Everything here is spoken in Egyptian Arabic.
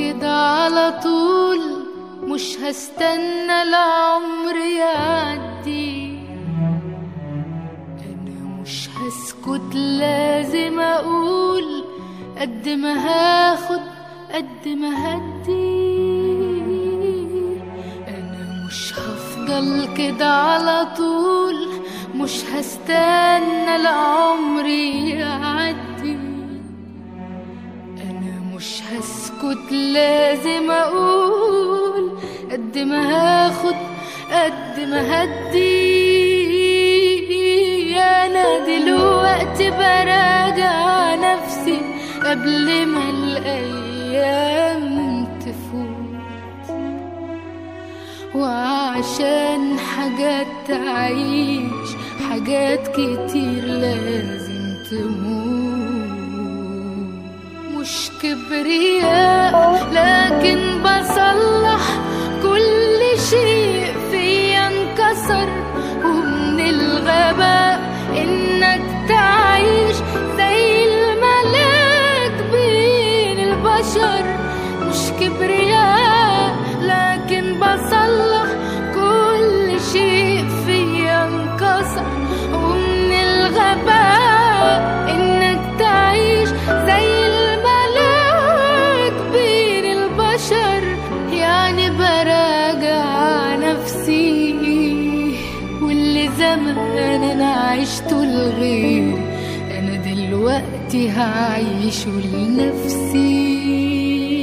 كده على طول مش هستنى العمر يعدي انا مش هسكت لازم اقول قد ما هاخد قد ما هدي انا مش هفضل كده على طول مش هستنى العمر يعدي انا مش هسكت لازم اقول قد ما هاخد قد ما هدي انا دلوقتي براجع نفسي قبل ما الايام تفوت وعشان حاجات تعيش حاجات كتير لازم تموت مش كبرياء لكن بصلح كل شيء فيا انكسر ومن الغباء انك تعيش زي الملاك بين البشر مش كبرياء لكن بصلح كل شيء فيا انكسر ومن الغباء انك تعيش زي الملاك بين البشر يعني براجع نفسي واللي زمان انا عشته لغيري انا دلوقتي هعيشه لنفسي